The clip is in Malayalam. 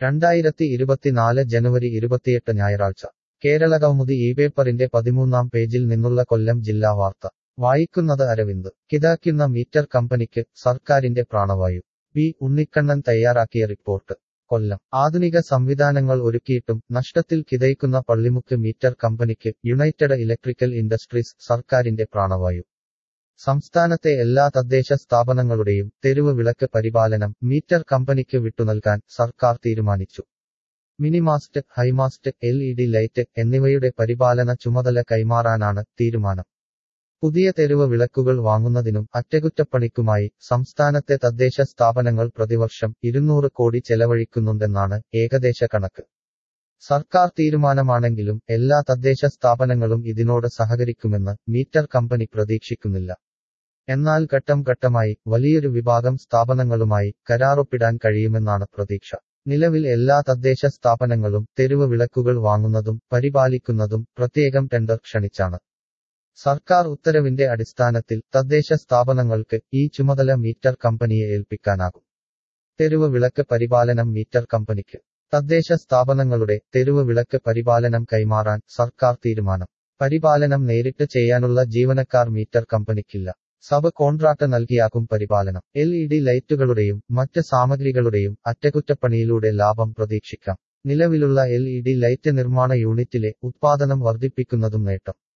രണ്ടായിരത്തി ഇരുപത്തിനാല് ജനുവരി ഇരുപത്തിയെട്ട് ഞായറാഴ്ച കേരള കൗമുദി ഈ പേപ്പറിന്റെ പതിമൂന്നാം പേജിൽ നിന്നുള്ള കൊല്ലം ജില്ലാ വാർത്ത വായിക്കുന്നത് അരവിന്ദ് കിതാക്കുന്ന മീറ്റർ കമ്പനിക്ക് സർക്കാരിന്റെ പ്രാണവായു ബി ഉണ്ണിക്കണ്ണൻ തയ്യാറാക്കിയ റിപ്പോർട്ട് കൊല്ലം ആധുനിക സംവിധാനങ്ങൾ ഒരുക്കിയിട്ടും നഷ്ടത്തിൽ കിതയ്ക്കുന്ന പള്ളിമുക്ക് മീറ്റർ കമ്പനിക്ക് യുണൈറ്റഡ് ഇലക്ട്രിക്കൽ ഇൻഡസ്ട്രീസ് സർക്കാരിന്റെ പ്രാണവായു സംസ്ഥാനത്തെ എല്ലാ തദ്ദേശ സ്ഥാപനങ്ങളുടെയും തെരുവ് വിളക്ക് പരിപാലനം മീറ്റർ കമ്പനിക്ക് വിട്ടുനൽകാൻ സർക്കാർ തീരുമാനിച്ചു mini mast high mast L E D light എന്നിവയുടെ പരിപാലന ചുമതല കൈമാറാനാണ് തീരുമാനം പുതിയ തെരുവ് വിളക്കുകൾ വാങ്ങുന്നതിനും അറ്റകുറ്റപ്പണിക്കുമായി സംസ്ഥാനത്തെ തദ്ദേശ സ്ഥാപനങ്ങൾ പ്രതിവർഷം ഇരുന്നൂറ് കോടി ചെലവഴിക്കുന്നുണ്ടെന്നാണ് ഏകദേശ കണക്ക് സർക്കാർ തീരുമാനമാണെങ്കിലും എല്ലാ തദ്ദേശ സ്ഥാപനങ്ങളും ഇതിനോട് സഹകരിക്കുമെന്ന് മീറ്റർ കമ്പനി പ്രതീക്ഷിക്കുന്നില്ല എന്നാൽ ഘട്ടം ഘട്ടമായി വലിയൊരു വിഭാഗം സ്ഥാപനങ്ങളുമായി കരാറൊപ്പിടാൻ കഴിയുമെന്നാണ് പ്രതീക്ഷ നിലവിൽ എല്ലാ തദ്ദേശ സ്ഥാപനങ്ങളും തെരുവ് വിളക്കുകൾ വാങ്ങുന്നതും പരിപാലിക്കുന്നതും പ്രത്യേകം ടെൻഡർ ക്ഷണിച്ചാണ് സർക്കാർ ഉത്തരവിന്റെ അടിസ്ഥാനത്തിൽ തദ്ദേശ സ്ഥാപനങ്ങൾക്ക് ഈ ചുമതല മീറ്റർ കമ്പനിയെ ഏൽപ്പിക്കാനാകും തെരുവ് വിളക്ക് പരിപാലനം മീറ്റർ കമ്പനിക്ക് തദ്ദേശ സ്ഥാപനങ്ങളുടെ തെരുവ് വിളക്ക് പരിപാലനം കൈമാറാൻ സർക്കാർ തീരുമാനം പരിപാലനം നേരിട്ട് ചെയ്യാനുള്ള ജീവനക്കാർ മീറ്റർ കമ്പനിക്കില്ല സബ് കോൺട്രാക്ട് നൽകിയാകും പരിപാലനം എൽ ഇ ഡി ലൈറ്റുകളുടെയും മറ്റ് സാമഗ്രികളുടെയും അറ്റകുറ്റപ്പണിയിലൂടെ ലാഭം പ്രതീക്ഷിക്കാം നിലവിലുള്ള എൽ ഇ ഡി ലൈറ്റ് നിർമ്മാണ യൂണിറ്റിലെ ഉത്പാദനം വർദ്ധിപ്പിക്കുന്നതും നേട്ടം